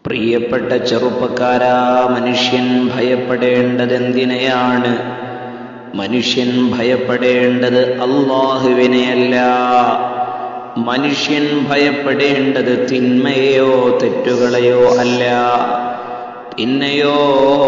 പ്രിയപ്പെട്ട ചെറുപ്പക്കാരാ മനുഷ്യൻ ഭയപ്പെടേണ്ടതെന്തിനെയാണ് മനുഷ്യൻ ഭയപ്പെടേണ്ടത് അള്ളാഹുവിനെയല്ല മനുഷ്യൻ ഭയപ്പെടേണ്ടത് തിന്മയെയോ തെറ്റുകളെയോ അല്ല പിന്നെയോ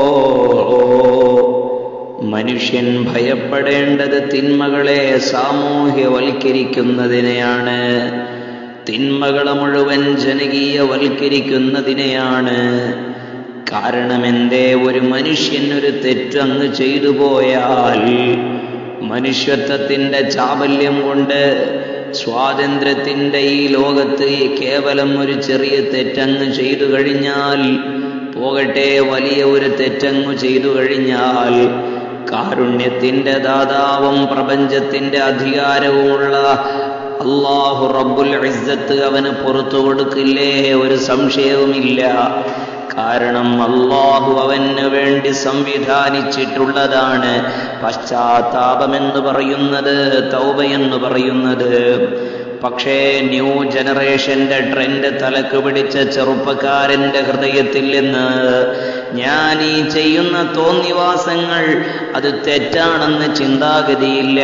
മനുഷ്യൻ ഭയപ്പെടേണ്ടത് തിന്മകളെ സാമൂഹ്യവൽക്കരിക്കുന്നതിനെയാണ് തിന്മകളെ മുഴുവൻ ജനകീയവൽക്കരിക്കുന്നതിനെയാണ് കാരണം എന്തേ ഒരു മനുഷ്യൻ ഒരു തെറ്റങ്ങ് ചെയ്തു പോയാൽ മനുഷ്യത്വത്തിൻ്റെ ചാബല്യം കൊണ്ട് സ്വാതന്ത്ര്യത്തിൻ്റെ ഈ ലോകത്ത് കേവലം ഒരു ചെറിയ തെറ്റങ്ങ് ചെയ്തു കഴിഞ്ഞാൽ പോകട്ടെ വലിയ ഒരു തെറ്റങ്ങു ചെയ്തു കഴിഞ്ഞാൽ കാരുണ്യത്തിൻ്റെ ദാതാവും പ്രപഞ്ചത്തിൻ്റെ അധികാരവുമുള്ള അള്ളാഹു റബ്ബുൽ ഇസ്സത്ത് അവന് പുറത്തു കൊടുക്കില്ലേ ഒരു സംശയവുമില്ല കാരണം അള്ളാഹു അവന് വേണ്ടി സംവിധാനിച്ചിട്ടുള്ളതാണ് പശ്ചാത്താപമെന്ന് പറയുന്നത് തൗബ എന്ന് പറയുന്നത് പക്ഷേ ന്യൂ ജനറേഷന്റെ ട്രെൻഡ് തലക്ക് പിടിച്ച ചെറുപ്പക്കാരന്റെ ഹൃദയത്തിൽ നിന്ന് ഞാൻ ഈ ചെയ്യുന്ന തോന്നിവാസങ്ങൾ അത് തെറ്റാണെന്ന് ചിന്താഗതിയില്ല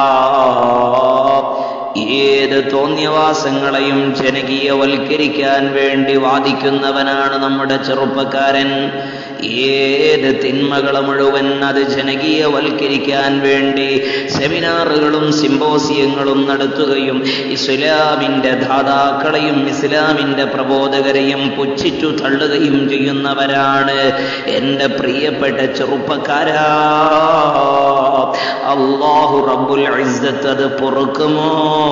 ഏത് തോന്നിയവാസങ്ങളെയും ജനകീയവൽക്കരിക്കാൻ വേണ്ടി വാദിക്കുന്നവനാണ് നമ്മുടെ ചെറുപ്പക്കാരൻ ഏത് തിന്മകളെ മുഴുവൻ അത് ജനകീയവൽക്കരിക്കാൻ വേണ്ടി സെമിനാറുകളും സിമ്പോസിയങ്ങളും നടത്തുകയും ഇസ്ലാമിൻ്റെ ധാതാക്കളെയും ഇസ്ലാമിൻ്റെ പ്രബോധകരെയും പുച്ഛിച്ചു തള്ളുകയും ചെയ്യുന്നവരാണ് എൻ്റെ പ്രിയപ്പെട്ട ചെറുപ്പക്കാരാ അള്ളാഹു റബ്ബുൽ ഇസ്സത്ത് അത് പൊറുക്കുമോ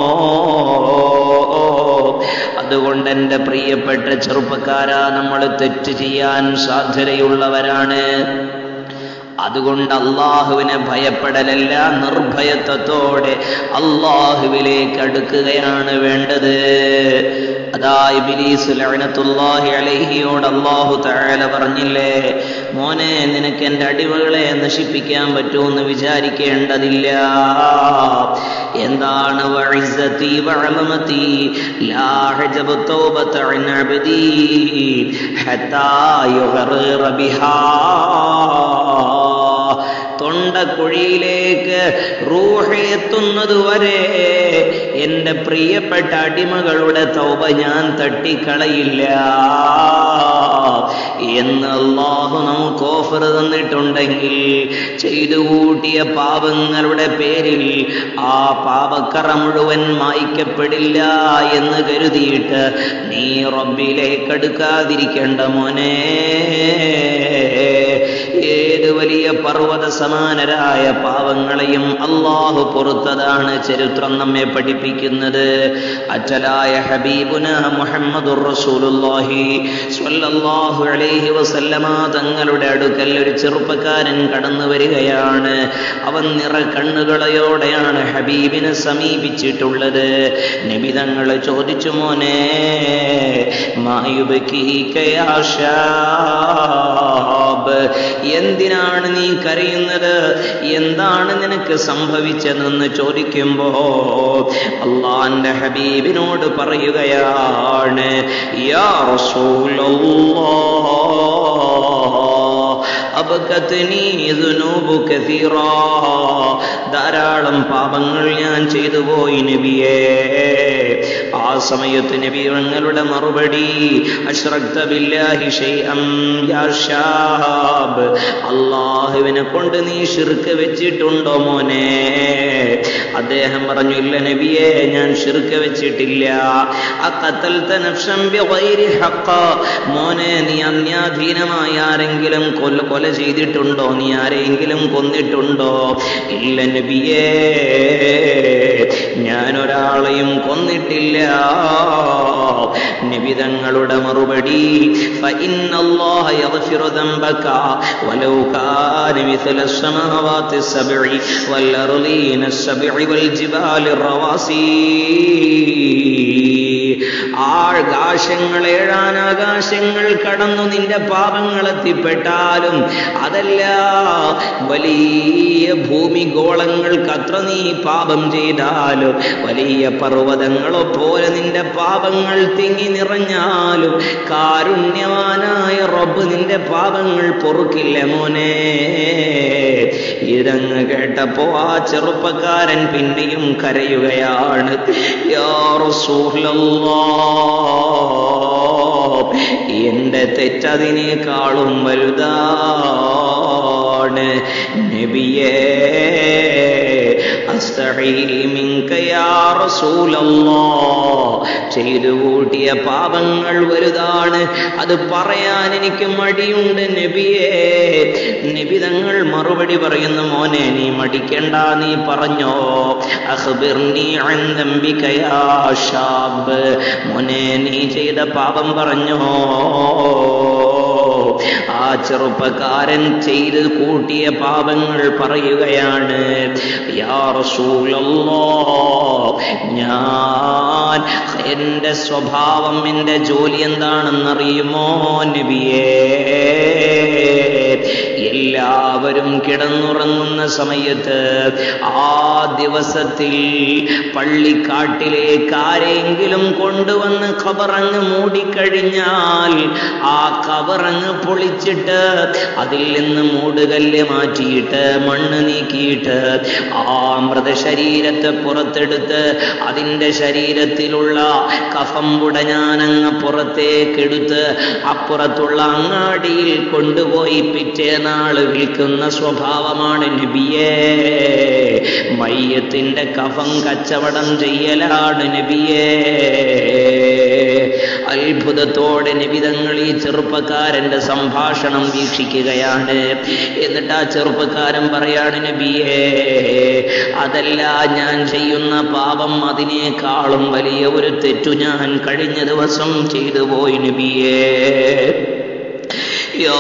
അതുകൊണ്ട് എൻ്റെ പ്രിയപ്പെട്ട ചെറുപ്പക്കാരാ നമ്മൾ തെറ്റ് ചെയ്യാൻ സാധ്യതയുള്ളവരാണ് അതുകൊണ്ട് അള്ളാഹുവിനെ ഭയപ്പെടലല്ല നിർഭയത്വത്തോടെ അള്ളാഹുവിലേക്ക് അടുക്കുകയാണ് വേണ്ടത് അതാ ഇബിലീസ് ലഅനത്തുല്ലാഹി അലൈഹിയോട് അള്ളാഹു തആല പറഞ്ഞില്ലേ മോനെ നിനക്ക് എൻ്റെ അടിമകളെ നശിപ്പിക്കാൻ പറ്റുമെന്ന് വിചാരിക്കേണ്ടതില്ല എന്താണ് വഇസ്സതി വഅലമതി ലാ ഹജബ തൗബത അൻ അബ്ദി ഹത്താ യുഗറ ബിഹാ തൊണ്ടക്കുഴിയിലേക്ക് റൂഹ് എത്തുന്നതുവരെ എൻ്റെ പ്രിയപ്പെട്ട അടിമകളുടെ തൗബ ഞാൻ തട്ടിക്കളയില്ല എന്ന് അള്ളാഹു നമുക്ക് ഓഫർ തന്നിട്ടുണ്ടെങ്കിൽ ചെയ്തു കൂട്ടിയ പാപങ്ങളുടെ പേരിൽ ആ പാപക്കറ മുഴുവൻ മായ്ക്കപ്പെടില്ല എന്ന് കരുതിയിട്ട് നീ റബ്ബിലേക്ക് അടുക്കാതിരിക്കേണ്ട മോനെ ഏത് വലിയ പർവ്വത സമാനരായ പാവങ്ങളെയും അള്ളാഹു പുറത്തതാണ് ചരിത്രം നമ്മെ പഠിപ്പിക്കുന്നത് അറ്റലായ ഹബീബുന മുഹമ്മദുർ റസൂലുള്ളാഹി സ്വല്ലല്ലാഹു അലൈഹി വസല്ലമ തങ്ങളുടെ അടുക്കൽ ഒരു ചെറുപ്പക്കാരൻ കടന്നു വരികയാണ് അവൻ നിറ കണ്ണുകളയോടെയാണ് ഹബീബിനെ സമീപിച്ചിട്ടുള്ളത് നബി തങ്ങൾ ചോദിച്ചു മോനെ മായുബിക്ക് എന്തിനാണ് നീ കരയുന്നത് എന്താണ് നിനക്ക് സംഭവിച്ചതെന്ന് ചോദിക്കുമ്പോ അള്ളാന്റെ ഹബീബിനോട് പറയുകയാണ് യാ ധാരാളം പാപങ്ങൾ ഞാൻ ചെയ്തു പോയി നബിയേ ആ സമയത്ത് നബി ഞങ്ങളുടെ മറുപടി അശ്രക്ത ബില്ലാഹി ഷൈഅം യാ ഷാബ് അള്ളാഹുവിനെ കൊണ്ട് നീ ഷിർക്ക് വെച്ചിട്ടുണ്ടോ മോനെ അദ്ദേഹം പറഞ്ഞു ഇല്ല നബിയെ ഞാൻ ഷിർക്ക് വെച്ചിട്ടില്ല അഖതൽത നഫ്സൻ ബിഗൈരി ഹഖ മോനെ നീ അന്യാധീനമായി ആരെങ്കിലും കൊല കൊല ചെയ്തിട്ടുണ്ടോ നീ ആരെങ്കിലും കൊന്നിട്ടുണ്ടോ ഇല്ല നബിയേ ഞാൻ ഒരാളെയും കൊന്നിട്ടില്ല നിബിതങ്ങളുടെ മറുപടി فإن الله يغفر ذنبك ولو كان مثل السماوات السبع والأرضين السبع والجبال الرواسي ആകാശങ്ങൾ ഏഴാനാകാശങ്ങൾ കടന്നു നിന്റെ പാപങ്ങൾ എത്തിപ്പെട്ടാലും അതല്ല വലിയ ഭൂമി ഗോളങ്ങൾക്ക് അത്ര നീ പാപം ചെയ്താലും വലിയ പർവ്വതങ്ങളെ പോലെ അതുപോലെ നിന്റെ പാപങ്ങൾ തിങ്ങി നിറഞ്ഞാലും കാരുണ്യവാനായ റബ്ബ് നിന്റെ പാപങ്ങൾ പൊറുക്കില്ല മോനെ ഇതങ്ങ് കേട്ടപ്പോ ആ ചെറുപ്പക്കാരൻ പിന്നെയും കരയുകയാണ് യാ റസൂലല്ലാഹ് എന്റെ തെറ്റതിനേക്കാളും വലുതാണ് നബിയേ അസ്തഈ മിൻക യാ റസൂലല്ലാഹ് ചെയ്തു കൂട്ടിയ പാപങ്ങൾ വലുതാണ് അത് പറയാൻ എനിക്ക് മടിയുണ്ട് നബിയേ നബി തങ്ങൾ മറുപടി പറയുന്ന മോനെ നീ മടിക്കണ്ട നീ പറഞ്ഞോ അഖ്ബിർനി അൻ ദംബിക യാ ശാബ് മോനെ നീ ചെയ്ത പാപം പറഞ്ഞോ ആ ചെറുപ്പക്കാരൻ ചെയ്ത് കൂട്ടിയ പാപങ്ങൾ പറയുകയാണ് യാ റസൂലല്ലാ ഞാൻ എന്റെ സ്വഭാവം എന്റെ ജോലി എന്താണെന്നറിയുമോ നബിയേ എല്ലാവരും കിടന്നുറങ്ങുന്ന സമയത്ത് ആ ദിവസത്തിൽ പള്ളിക്കാട്ടിലേക്ക് ആരെങ്കിലും കൊണ്ടുവന്ന് ഖബറങ്ങ് മൂടിക്കഴിഞ്ഞാൽ ആ കവറങ്ങ് പൊളിച്ചിട്ട് അതിൽ നിന്ന് മൂടുകല്ല് മാറ്റിയിട്ട് മണ്ണ് നീക്കിയിട്ട് ആ മൃതശരീരത്തെ പുറത്തെടുത്ത് അതിൻ്റെ ശരീരത്തിലുള്ള കഫം പുട ഞാനങ്ങ് പുറത്തേക്കെടുത്ത് അപ്പുറത്തുള്ള അങ്ങാടിയിൽ കൊണ്ടുപോയി പിറ്റേനാള് വിൽക്കുന്ന സ്വഭാവമാണ് നബിയേ മയ്യത്തിന്റെ കഫം കച്ചവടം ചെയ്യലാണ് നബിയേ അത്ഭുതത്തോടെ നിബിതങ്ങൾ ഈ ചെറുപ്പക്കാരന്റെ സംഭാഷണം വീക്ഷിക്കുകയാണ് എന്നിട്ട് ആ ചെറുപ്പക്കാരൻ പറയാണ് നബിയേ അതല്ല ഞാൻ ചെയ്യുന്ന പാപം അതിനേക്കാളും വലിയ ഒരു തെറ്റു ഞാൻ കഴിഞ്ഞ ദിവസം ചെയ്തു പോയി നബിയേ യാ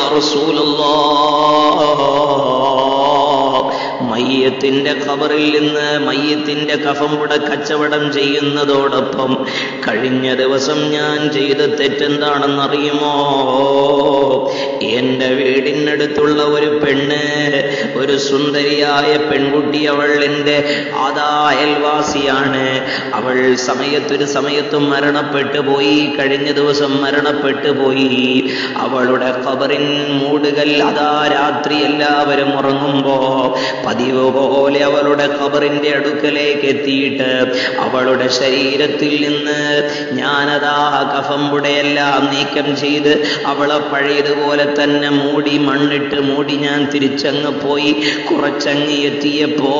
റസൂലല്ലാഹ് മയ്യത്തിന്റെ ഖബറിൽ നിന്ന് മയ്യത്തിന്റെ കഫംപുട കച്ചവടം ചെയ്യുന്നതോടൊപ്പം കഴിഞ്ഞ ദിവസം ഞാൻ ചെയ്ത തെറ്റെന്താണെന്നറിയുമോ എന്റെ വീടിനടുത്തുള്ള ഒരു പെണ്ണ് ഒരു സുന്ദരിയായ പെൺകുട്ടി അവൾ എൻ്റെ അതാ അയൽവാസിയാണ് അവൾ സമയത്തൊരു സമയത്തും മരണപ്പെട്ടു പോയി കഴിഞ്ഞ ദിവസം മരണപ്പെട്ടു പോയി അവളുടെ ഖബറിൻ മൂടുകൽ അതാ രാത്രി എല്ലാവരും ഉറങ്ങുമ്പോ പതിവ് പോലെ അവളുടെ ഖബറിന്റെ അടുക്കലേക്ക് എത്തിയിട്ട് അവളുടെ ശരീരത്തിൽ നിന്ന് ഞാനതാ കഫമ്പുടയെല്ലാം നീക്കം ചെയ്ത് അവളെ പഴയതുപോലെ തന്നെ മൂടി മണ്ണിട്ട് മൂടി ഞാൻ തിരിച്ചങ്ങ് പോയി കുറച്ചങ്ങ് എത്തിയപ്പോ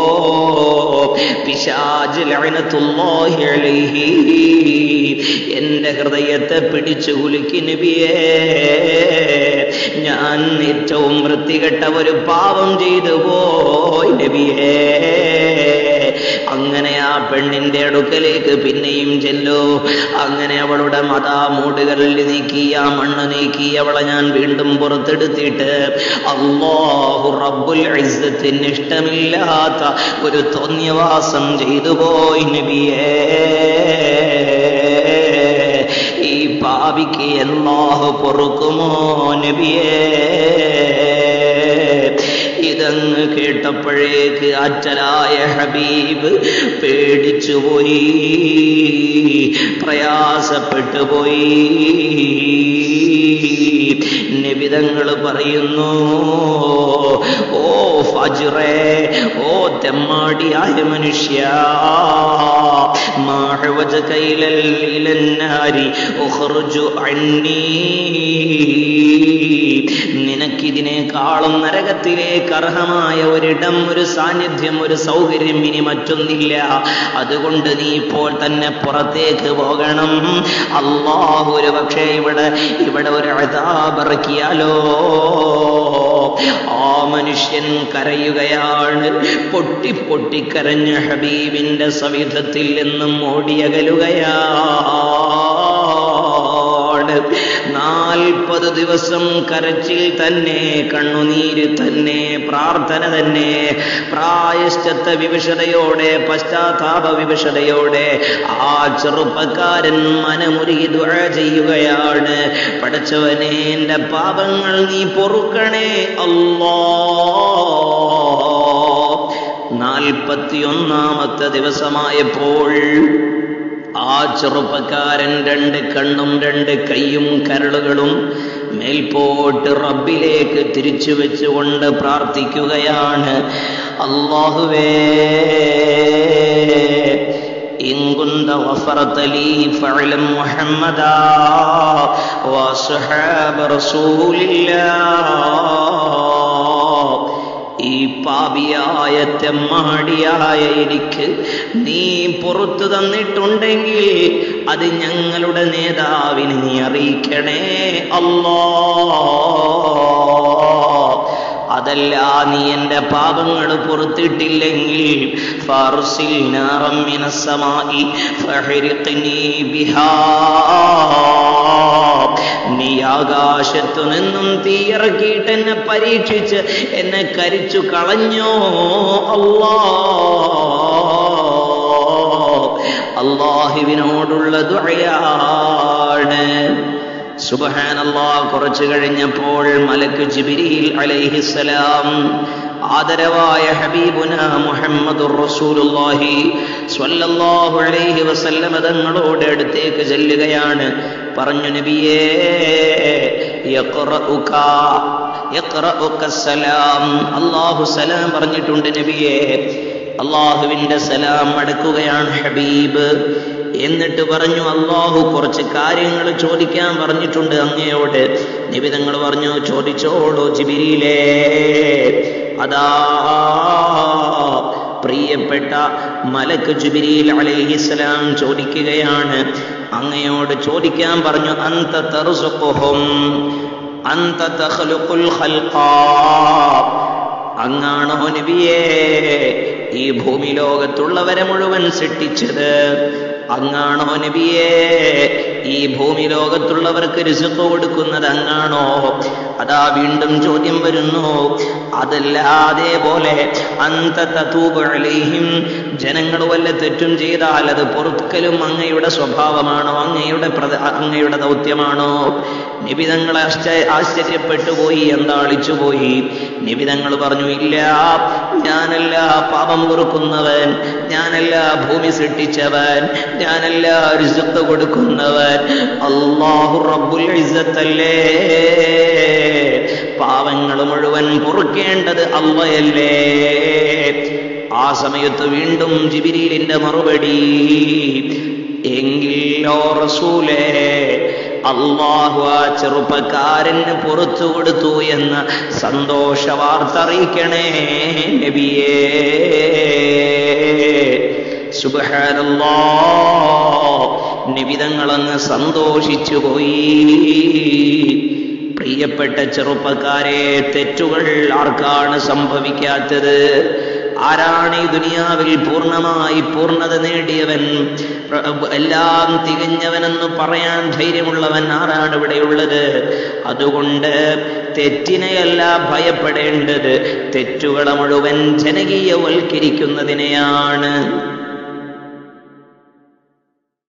പിശാജ് ലഅനത്തുല്ലാഹി അലൈഹി എന്റെ ഹൃദയത്തെ പിടിച്ചു കുലുക്കി നബിയേ ഞാൻ ഏറ്റവും വൃത്തികെട്ട ഒരു പാപം ചെയ്തു പോയി നബിയേ അങ്ങനെ ആ പെണ്ണിന്റെ അടുക്കലേക്ക് പിന്നെയും ചെല്ലു അങ്ങനെ അവളുടെ മതാ മൂടുകളിൽ നീക്കി ആ മണ്ണ് നീക്കി അവളെ ഞാൻ വീണ്ടും പുറത്തെടുത്തിട്ട് അള്ളാഹു റബ്ബുൽ ഇസ്സത്തിന് ഇഷ്ടമില്ലാത്ത ഒരു തോന്നിയവാസം ചെയ്തു പോയി നബിയേ ഈ പാപിക്ക് അല്ലാഹു പൊറുക്കുമോ നബിയേ ഇതങ്ങ് കേട്ടപ്പോഴേക്ക് അച്ചലായ ഹബീബ് പേടിച്ചുപോയി പ്രയാസപ്പെട്ടു പോയി നിബിതങ്ങൾ പറയുന്നു ഓ ഫജ്റേ ഓ തെമ്മാടിയായ മനുഷ്യ മാഹവജ കൈലൽ ഇലന്നാരി ഉഖ്റുജു അന്നീ നിനക്കിതിനേക്കാളും നരകത്തിലേക്ക് അർഹമായ ഒരിടം ഒരു സാന്നിധ്യം ഒരു സൗകര്യം ഇനി മറ്റൊന്നില്ല അതുകൊണ്ട് നീ ഇപ്പോൾ തന്നെ പുറത്തേക്ക് പോകണം അള്ളാഹു ഒരു പക്ഷേ ഇവിടെ ഇവിടെ ഒരു അതാബറക്കിയാലോ ആ മനുഷ്യൻ കരയുകയാണ് പൊട്ടി പൊട്ടി കരഞ്ഞ ഹബീബിന്റെ സവിധത്തിൽ നിന്നും ഓടിയകലുകയാണ് നാൽപ്പത് ദിവസം കരച്ചിൽ തന്നെ കണ്ണുനീര് തന്നെ പ്രാർത്ഥന തന്നെ പ്രായശ്ചത്ത വിവശതയോടെ പശ്ചാത്താപ വിവശതയോടെ ആ ചെറുപ്പക്കാരൻ മനമുരുകി ദുഴ ചെയ്യുകയാണ് പഠിച്ചവനെ എൻ്റെ പാപങ്ങൾ നീ പൊറുക്കണേ അല്ലോ നാൽപ്പത്തിയൊന്നാമത്തെ ദിവസമായപ്പോൾ ആ ചെറുപ്പക്കാരൻ രണ്ട് കണ്ണും രണ്ട് കൈയും കരളുകളും മേൽപോട്ട് റബ്ബിലേക്ക് തിരിച്ചു വെച്ചുകൊണ്ട് പ്രാർത്ഥിക്കുകയാണ് അള്ളാഹുവേ إن كنت غفرت لي فاعلم محمدا وأصحاب رسول الله ഈ പാപിയായ തെമ്മാടിയായ എനിക്ക് നീ പുറത്തു തന്നിട്ടുണ്ടെങ്കിൽ അത് ഞങ്ങളുടെ നേതാവിനെ നീ അറിയിക്കണേ അല്ലോ അതല്ല നീ എൻ്റെ പാപങ്ങൾ പുറത്തിട്ടില്ലെങ്കിൽ ഫാർസിൽ നാറം മിനസ്സമായി ഫഹരിഖ്നി ബിഹാ നീ ആകാശത്തു നിന്നും തീയിറക്കിയിട്ട് എന്നെ പരീക്ഷിച്ച് എന്നെ കരിച്ചു കളഞ്ഞോ അല്ലാ അള്ളാഹുവിനോടുള്ള ദുഴയാണ് സുബഹാനല്ലാ കുറച്ചു കഴിഞ്ഞപ്പോൾ മലക്ക് ജിബിരിയിൽ അലൈഹിസ്സലാം ആദരവായ ഹബീബുന മുഹമ്മദുർ റസൂലുള്ളാഹി സ്വല്ലല്ലാഹു അലൈഹി വസല്ലമ തങ്ങളോട് അടുത്തേക്ക് ചെല്ലുകയാണ് പറഞ്ഞു നബിയേ യഖ്റഉക യഖ്റഉക സലാം അല്ലാഹു സലാം പറഞ്ഞിട്ടുണ്ട് നബിയേ അള്ളാഹുവിന്റെ സലാം അടക്കുകയാണ് ഹബീബ് എന്നിട്ട് പറഞ്ഞു അള്ളാഹു കുറച്ച് കാര്യങ്ങൾ ചോദിക്കാൻ പറഞ്ഞിട്ടുണ്ട് അങ്ങയോട് നിബിതങ്ങൾ പറഞ്ഞു ചോദിച്ചോളൂ ജിബിരിയിലേ അതാ പ്രിയപ്പെട്ട മലക്ക് ജുബിരിയിൽ അലൈഹിസ്സലാം ചോദിക്കുകയാണ് അങ്ങയോട് ചോദിക്കാൻ പറഞ്ഞു അന്ത തറുസുഖുഹും അന്ത തഖ്ലുഖുൽ ഖൽഖാ അങ്ങാണോ നബിയേ ഈ ഭൂമി ലോകത്തുള്ളവരെ മുഴുവൻ സൃഷ്ടിച്ചത് അങ്ങാണോ നബിയേ ഈ ഭൂമി ലോകത്തുള്ളവർക്ക് രിസുക്ക് കൊടുക്കുന്നത് അങ്ങാണോ അതാ വീണ്ടും ചോദ്യം വരുന്നു അതല്ല അതേപോലെ അന്തതൂബലയും ജനങ്ങൾ വല്ല തെറ്റും ചെയ്താൽ അത് പൊറുക്കലും അങ്ങയുടെ സ്വഭാവമാണോ അങ്ങയുടെ പ്രത- അങ്ങയുടെ ദൗത്യമാണോ നിബിതങ്ങൾ ആശ്ചര്യപ്പെട്ടു പോയി എന്താളിച്ചു പോയി നിബിതങ്ങൾ പറഞ്ഞു ഇല്ല ഞാനല്ല പാപം പൊറുക്കുന്നവൻ ഞാനല്ല ഭൂമി സൃഷ്ടിച്ചവൻ ഞാനല്ല രിസുക്ക് കൊടുക്കുന്നവൻ അള്ളാഹു റബ്ബുൽ ഇസ്സത്തല്ലേ പാവങ്ങൾ മുഴുവൻ പൊറുക്കേണ്ടത് അള്ളയല്ലേ ആ സമയത്ത് വീണ്ടും ജിബിരിലിന്റെ മറുപടി എങ്കിലോ റസൂലേ അള്ളാഹു ആ ചെറുപ്പക്കാരന് പുറത്തു കൊടുത്തു എന്ന സന്തോഷ വാർത്ത അറിയിക്കണേ നബിയേ സുബഹാനല്ലാ നിബിതങ്ങളങ്ങ് സന്തോഷിച്ചു പോയി പ്രിയപ്പെട്ട ചെറുപ്പക്കാരെ തെറ്റുകൾ ആർക്കാണ് സംഭവിക്കാത്തത് ആരാണ് ഈ ദുനിയാവിൽ പൂർണ്ണമായി പൂർണ്ണത നേടിയവൻ പ്ര- എല്ലാം തികഞ്ഞവനെന്ന് പറയാൻ ധൈര്യമുള്ളവൻ ആരാണ് ഇവിടെയുള്ളത് അതുകൊണ്ട് തെറ്റിനെയല്ല ഭയപ്പെടേണ്ടത് തെറ്റുകളെ മുഴുവൻ ജനകീയവൽക്കരിക്കുന്നതിനെയാണ്